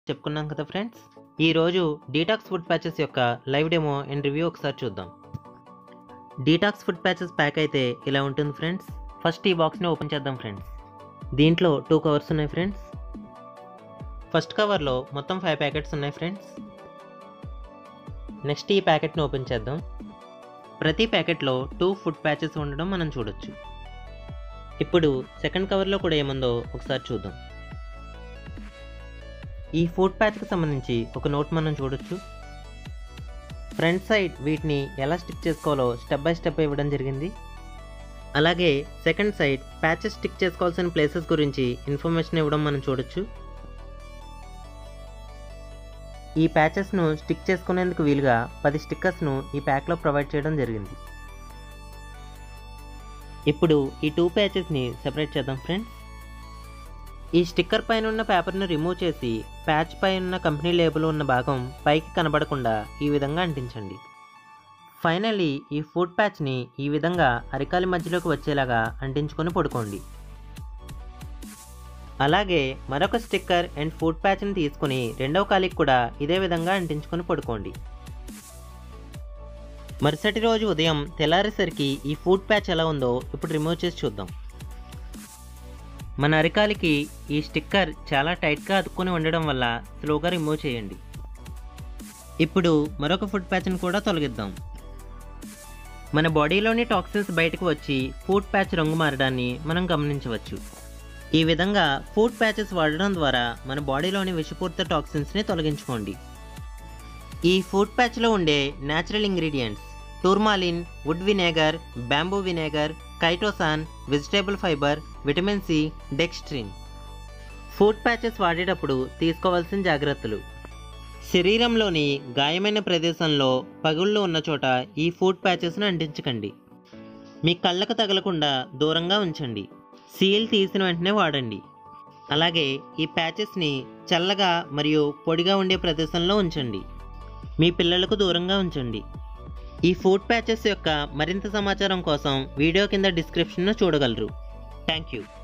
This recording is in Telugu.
చెప్పుకున్నాం కదా ఫ్రెండ్స్ ఈరోజు డీటాక్స్ ఫుడ్ ప్యాచెస్ యొక్క లైవ్ డెమో అండ్ రివ్యూ ఒకసారి చూద్దాం డీటాక్స్ ఫుడ్ ప్యాచెస్ ప్యాక్ అయితే ఇలా ఉంటుంది ఫ్రెండ్స్ ఫస్ట్ ఈ బాక్స్ని ఓపెన్ చేద్దాం ఫ్రెండ్స్ దీంట్లో టూ కవర్స్ ఉన్నాయి ఫ్రెండ్స్ ఫస్ట్ కవర్లో మొత్తం ఫైవ్ ప్యాకెట్స్ ఉన్నాయి ఫ్రెండ్స్ నెక్స్ట్ ఈ ప్యాకెట్ని ఓపెన్ చేద్దాం ప్రతి ప్యాకెట్లో టూ ఫుడ్ ప్యాచెస్ ఉండడం మనం చూడొచ్చు ఇప్పుడు సెకండ్ కవర్లో కూడా ఏముందో ఒకసారి చూద్దాం ఈ ఫుడ్ ప్యాచ్కి సంబంధించి ఒక నోట్ మనం చూడొచ్చు ఫ్రంట్ సైడ్ వీటిని ఎలా స్టిక్ చేసుకోవాలో స్టెప్ బై స్టెప్ ఇవ్వడం జరిగింది అలాగే సెకండ్ సైడ్ ప్యాచెస్ స్టిక్ చేసుకోవాల్సిన ప్లేసెస్ గురించి ఇన్ఫర్మేషన్ ఇవ్వడం మనం చూడొచ్చు ఈ ప్యాచెస్ను స్టిక్ చేసుకునేందుకు వీలుగా పది స్టిక్కర్స్ను ఈ ప్యాక్లో ప్రొవైడ్ చేయడం జరిగింది ఇప్పుడు ఈ టూ ప్యాచెస్ని సెపరేట్ చేద్దాం ఫ్రెండ్స్ ఈ స్టిక్కర్ పైన ఉన్న పేపర్ను రిమూవ్ చేసి ప్యాచ్ పై ఉన్న కంపెనీ లేబుల్ ఉన్న భాగం పైకి కనబడకుండా ఈ విధంగా అంటించండి ఫైనలీ ఈ ఫుడ్ ప్యాచ్ని ఈ విధంగా అరికాలి మధ్యలోకి వచ్చేలాగా అంటించుకొని పడుకోండి అలాగే మరొక స్టిక్కర్ అండ్ ఫుడ్ ప్యాచ్ని తీసుకుని రెండవ కాలికి కూడా ఇదే విధంగా అంటించుకొని పడుకోండి మరుసటి రోజు ఉదయం తెల్లారేసరికి ఈ ఫుడ్ ప్యాచ్ ఎలా ఉందో ఇప్పుడు రిమూవ్ చేసి చూద్దాం మన అరికాలికి ఈ స్టిక్కర్ చాలా టైట్గా అతుక్కొని ఉండడం వల్ల స్లోగా రిమూవ్ చేయండి ఇప్పుడు మరొక ఫుడ్ ప్యాచ్ని కూడా తొలగిద్దాం మన బాడీలోని టాక్సిన్స్ బయటకు వచ్చి ఫుడ్ ప్యాచ్ రంగు మారడాన్ని మనం గమనించవచ్చు ఈ విధంగా ఫుడ్ ప్యాచెస్ వాడడం ద్వారా మన బాడీలోని విషపూరిత టాక్సిన్స్ని తొలగించుకోండి ఈ ఫుడ్ ప్యాచ్లో ఉండే natural ingredients tourmaline wood vinegar bamboo vinegar chitosan vegetable fibre vitamin C dextrin food patches వాడేటప్పుడు తీసుకోవాల్సిన జాగ్రత్తలు శరీరంలోని గాయమైన ప్రదేశంలో పగుళ్ళు ఉన్న చోట ఈ ఫుడ్ ప్యాచెస్ను అంటించకండి మీ కళ్ళకు తగలకుండా దూరంగా ఉంచండి సీల్ తీసిన వెంటనే వాడండి అలాగే ఈ ప్యాచెస్ని చల్లగా మరియు పొడిగా ఉండే ప్రదేశంలో ఉంచండి మీ పిల్లలకు దూరంగా ఉంచండి ఈ ఫుడ్ ప్యాచెస్ యొక్క మరింత సమాచారం కోసం వీడియో కింద డిస్క్రిప్షన్ను చూడగలరు థ్యాంక్ యూ